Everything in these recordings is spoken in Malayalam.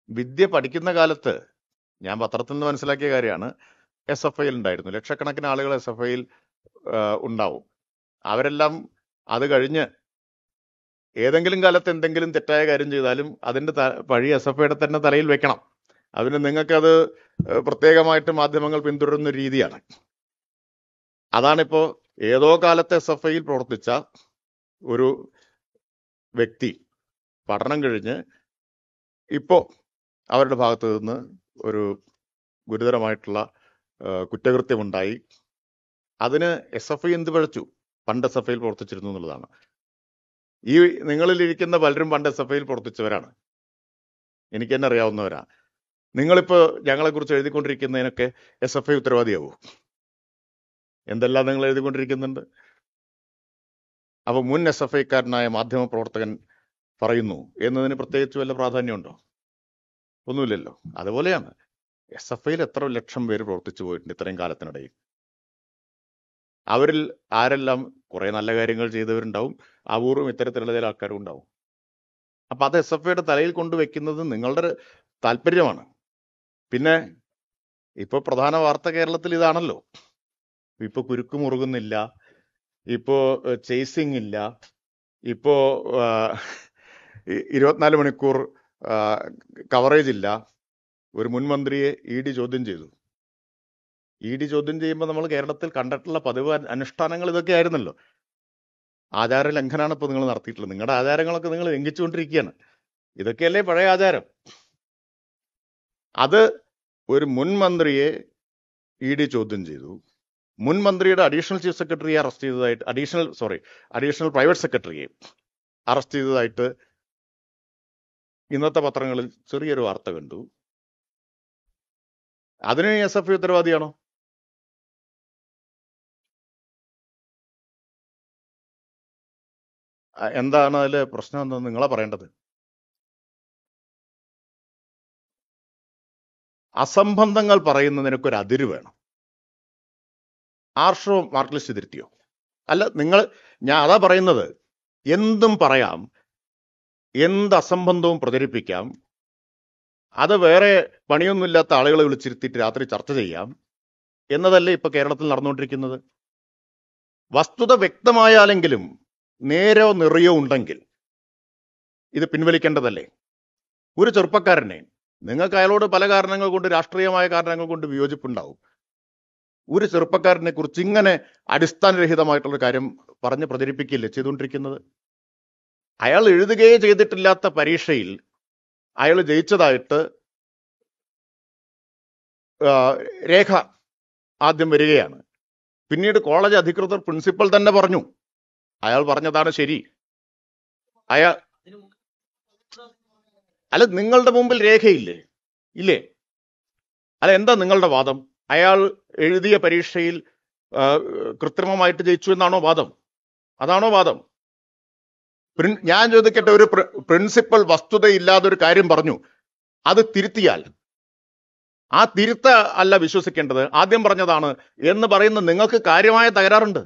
വിദ്യ പഠിക്കുന്ന കാലത്ത് ഞാൻ പത്രത്തിൽ നിന്ന് മനസ്സിലാക്കിയ കാര്യമാണ് എസ് എഫ് ഐയിൽ ഉണ്ടായിരുന്നു ലക്ഷക്കണക്കിന് ആളുകൾ എസ് എഫ് ഐയിൽ ഉണ്ടാവും അവരെല്ലാം അത് കഴിഞ്ഞ് ഏതെങ്കിലും കാലത്ത് എന്തെങ്കിലും തെറ്റായ കാര്യം ചെയ്താലും അതിന്റെ ത- പഴി എസ് എഫ് ഐയുടെ തന്നെ തലയിൽ വെക്കണം അതിന് നിങ്ങൾക്കത് ഏഹ്, പ്രത്യേകമായിട്ട് മാധ്യമങ്ങൾ പിന്തുടരുന്ന ഒരു രീതിയാണ് അതാണിപ്പോ ഏതോ കാലത്ത് എസ് എഫ് ഐയിൽ പ്രവർത്തിച്ച ഒരു വ്യക്തി പഠനം കഴിഞ്ഞ് ഇപ്പോ അവരുടെ ഭാഗത്ത് നിന്ന് ഒരു ഗുരുതരമായിട്ടുള്ള ആ, കുറ്റകൃത്യമുണ്ടായി അതിന് എസ് എഫ് ഐ എന്ത് പഴച്ചു പണ്ട് എസ് എഫ് ഐയിൽ പ്രവർത്തിച്ചിരുന്നു എന്നുള്ളതാണ് ഈ നിങ്ങളിൽ ഇരിക്കുന്ന പലരും പണ്ട് എസ് എഫ് ഐയിൽ പ്രവർത്തിച്ചവരാണ് എനിക്ക് തന്നെ അറിയാവുന്നവരാ നിങ്ങളിപ്പോ ഞങ്ങളെ കുറിച്ച് എഴുതിക്കൊണ്ടിരിക്കുന്നതിനൊക്കെ എസ് എഫ് ഐ ഉത്തരവാദിയാവൂ എന്തെല്ലാം നിങ്ങൾ എഴുതിക്കൊണ്ടിരിക്കുന്നുണ്ട് അപ്പൊ മുൻ എസ് എഫ് ഐക്കാരനായ മാധ്യമ പ്രവർത്തകൻ പറയുന്നു എന്നതിന് പ്രത്യേകിച്ച് വല്ല പ്രാധാന്യമുണ്ടോ ഒന്നുമില്ലല്ലോ അതുപോലെയാണ് എസ് എഫ് ഐയിൽ എത്ര ലക്ഷം പേര് പ്രവർത്തിച്ചു പോയിട്ടുണ്ട് ഇത്രയും കാലത്തിനിടയിൽ അവരിൽ ആരെല്ലാം കുറെ നല്ല കാര്യങ്ങൾ ചെയ്തവരുണ്ടാവും അപൂർവം ഇത്തരത്തിലുള്ള ചില ആൾക്കാരും ഉണ്ടാവും അപ്പൊ അത് എസ് എഫ് ഐയുടെ തലയിൽ കൊണ്ടുവയ്ക്കുന്നത് നിങ്ങളുടെ ഒരു താല്പര്യമാണ് പിന്നെ ഇപ്പൊ പ്രധാന വാർത്ത കേരളത്തിൽ ഇതാണല്ലോ ഇപ്പൊ കുരുക്ക് മുറുകുന്നില്ല ഇപ്പോ ചേസിങ് ഇല്ല ഇപ്പോ ആ, ഇ- ഇരുപത്തിനാല് മണിക്കൂർ കവറേജ് ഇല്ല ഒരു മുൻ മന്ത്രിയെ ഇ ഡി ചോദ്യം ചെയ്തു ഇ ഡി ചോദ്യം ചെയ്യുമ്പോൾ നമ്മൾ കേരളത്തിൽ കണ്ടിട്ടുള്ള പതിവ് അ- അനുഷ്ഠാനങ്ങൾ ഇതൊക്കെ ആയിരുന്നല്ലോ ആചാര ലംഘനമാണ് ഇപ്പൊ നിങ്ങൾ നടത്തിയിട്ടുള്ളത് നിങ്ങളുടെ ആചാരങ്ങളൊക്കെ നിങ്ങൾ ലംഘിച്ചുകൊണ്ടിരിക്കുകയാണ് ഇതൊക്കെയല്ലേ പഴയ ആചാരം അത് ഒരു മുൻ മന്ത്രിയെ ഇ ഡി ചോദ്യം ചെയ്തു മുൻ മന്ത്രിയുടെ അഡീഷണൽ ചീഫ് സെക്രട്ടറിയെ അറസ്റ്റ് ചെയ്തതായിട്ട് അഡീഷണൽ സോറി അഡീഷണൽ പ്രൈവറ്റ് സെക്രട്ടറിയെ അറസ്റ്റ് ചെയ്തതായിട്ട് ഇന്നത്തെ പത്രങ്ങളിൽ ചെറിയൊരു വാർത്ത കണ്ടു അതിന് എസ് എഫ് ഐ ഉത്തരവാദിയാണോ അ- എന്താണ് അതിലെ പ്രശ്നം എന്താണെന്ന് നിങ്ങളാ പറയേണ്ടത് അസംബന്ധങ്ങൾ പറയുന്നതിനൊക്കെ ഒരു അതിര് വേണം ആർഷോ മാർക്ലിസ്റ്റ് തിരുത്തിയോ അല്ല നിങ്ങൾ ഞാൻ അതാ പറയുന്നത് എന്തും പറയാം എന്ത് അസംബന്ധവും പ്രചരിപ്പിക്കാം അത് വേറെ പണിയൊന്നുമില്ലാത്ത ആളുകളെ വിളിച്ചിരുത്തിയിട്ട് രാത്രി ചർച്ച ചെയ്യാം എന്നതല്ലേ ഇപ്പൊ കേരളത്തിൽ നടന്നുകൊണ്ടിരിക്കുന്നത് വസ്തുത വ്യക്തമായാലെങ്കിലും നേരോ നിറയോ ഉണ്ടെങ്കിൽ ഇത് പിൻവലിക്കേണ്ടതല്ലേ ഒരു ചെറുപ്പക്കാരനെ നിങ്ങൾക്ക് അയാളോട് പല കാരണങ്ങൾ കൊണ്ട് രാഷ്ട്രീയമായ കാരണങ്ങൾ കൊണ്ട് വിയോജിപ്പുണ്ടാവും ഒരു ചെറുപ്പക്കാരനെ കുറിച്ച് ഇങ്ങനെ അടിസ്ഥാനരഹിതമായിട്ടുള്ള കാര്യം പറഞ്ഞ് പ്രചരിപ്പിക്കില്ലേ ചെയ്തുകൊണ്ടിരിക്കുന്നത് അയാൾ എഴുതുകയേ ചെയ്തിട്ടില്ലാത്ത പരീക്ഷയിൽ അയാൾ ജയിച്ചതായിട്ട് ആ, രേഖ ആദ്യം വരികയാണ് പിന്നീട് കോളേജ് അധികൃതർ പ്രിൻസിപ്പൽ തന്നെ പറഞ്ഞു അയാൾ പറഞ്ഞതാണ് ശരി അയാൾ അല്ല നിങ്ങളുടെ മുമ്പിൽ രേഖയില്ലേ ഇല്ലേ അല്ല എന്താ നിങ്ങളുടെ വാദം അയാൾ എഴുതിയ പരീക്ഷയിൽ ആ, കൃത്രിമമായിട്ട് ജയിച്ചു എന്നാണോ വാദം അതാണോ വാദം പ്രിൻ- ഞാൻ ചോദിക്കട്ടെ ഒരു പ്രി- പ്രിൻസിപ്പൽ വസ്തുതയില്ലാതെ ഒരു കാര്യം പറഞ്ഞു അത് തിരുത്തിയാൽ ആ തിരുത്ത അല്ല വിശ്വസിക്കേണ്ടത് ആദ്യം പറഞ്ഞതാണ് എന്ന് പറയുന്ന നിങ്ങൾക്ക് കാര്യമായ തകരാറുണ്ട്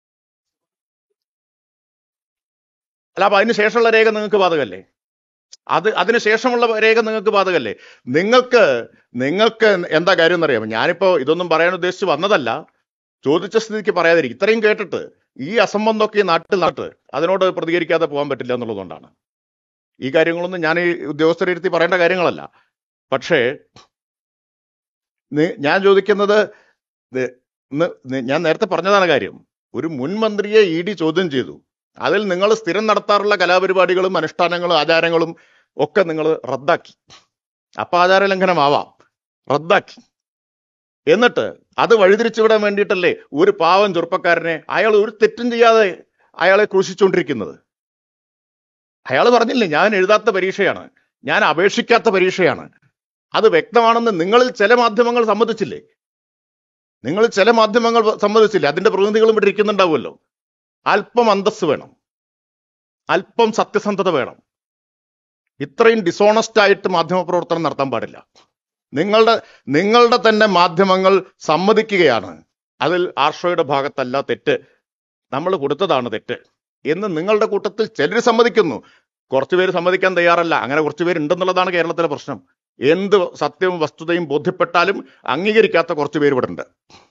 അല്ല അപ്പൊ അതിന് ശേഷമുള്ള രേഖ നിങ്ങൾക്ക് ബാധകല്ലേ അത് അതിന് ശേഷമുള്ള രേഖ നിങ്ങൾക്ക് ബാധകല്ലേ നിങ്ങൾക്ക് നിങ്ങൾക്ക് എന്താ കാര്യം എന്നറിയാമോ ഞാനിപ്പോ ഇതൊന്നും പറയാൻ ഉദ്ദേശിച്ച് വന്നതല്ല ചോദിച്ച സ്ഥിതിക്ക് പറയാതിരിക്കും ഇത്രയും കേട്ടിട്ട് ഈ അസംബന്ധമൊക്കെ ഈ നാട്ടിൽ നാട്ട് അതിനോട് പ്രതികരിക്കാതെ പോകാൻ പറ്റില്ല എന്നുള്ളതുകൊണ്ടാണ് ഈ കാര്യങ്ങളൊന്നും ഞാൻ ഈ ഉദ്യോഗസ്ഥരെ ഇരുത്തി പറയേണ്ട കാര്യങ്ങളല്ല പക്ഷേ നി- ഞാൻ ചോദിക്കുന്നത് ഇത് ഇന്ന് നി- ഞാൻ നേരത്തെ പറഞ്ഞതാണ് കാര്യം ഒരു മുൻ മന്ത്രിയെ ഇ ഡി ചോദ്യം ചെയ്തു അതിൽ നിങ്ങൾ സ്ഥിരം നടത്താറുള്ള കലാപരിപാടികളും അനുഷ്ഠാനങ്ങളും ആചാരങ്ങളും ഒക്കെ നിങ്ങൾ റദ്ദാക്കി അപ്പൊ ആചാര ലംഘനമാവാം റദ്ദാക്കി എന്നിട്ട് അത് വഴിതിരിച്ചു വിടാൻ വേണ്ടിയിട്ടല്ലേ ഒരു പാവം ചെറുപ്പക്കാരനെ അയാൾ ഒരു തെറ്റും ചെയ്യാതെ അയാളെ ക്രൂശിച്ചുകൊണ്ടിരിക്കുന്നത് അയാൾ പറഞ്ഞില്ലേ ഞാൻ എഴുതാത്ത പരീക്ഷയാണ് ഞാൻ അപേക്ഷിക്കാത്ത പരീക്ഷയാണ് അത് വ്യക്തമാണെന്ന് നിങ്ങളിൽ ചില മാധ്യമങ്ങൾ സമ്മതിച്ചില്ലേ നിങ്ങൾ ചില മാധ്യമങ്ങൾ സമ്മതിച്ചില്ലേ അതിന്റെ പ്രതിനിധികളും ഇവിടെ ഇരിക്കുന്നുണ്ടാവുമല്ലോ അല്പം അന്തസ് വേണം അല്പം സത്യസന്ധത വേണം ഇത്രയും ഡിസോണസ്റ്റ് ആയിട്ട് മാധ്യമപ്രവർത്തനം നടത്താൻ പാടില്ല നിങ്ങളുടെ നിങ്ങളുടെ തന്നെ മാധ്യമങ്ങൾ സമ്മതിക്കുകയാണ് അതിൽ ആർഷോയുടെ ഭാഗത്തല്ല തെറ്റ് നമ്മൾ കൊടുത്തതാണ് തെറ്റ് എന്ന് നിങ്ങളുടെ കൂട്ടത്തിൽ ചിലർ സമ്മതിക്കുന്നു കുറച്ചുപേര് സമ്മതിക്കാൻ തയ്യാറല്ല അങ്ങനെ കുറച്ചുപേര് ഉണ്ടെന്നുള്ളതാണ് കേരളത്തിലെ പ്രശ്നം എന്ത് സത്യവും വസ്തുതയും ബോധ്യപ്പെട്ടാലും അംഗീകരിക്കാത്ത കുറച്ച് പേര് ഇവിടെ ഉണ്ട്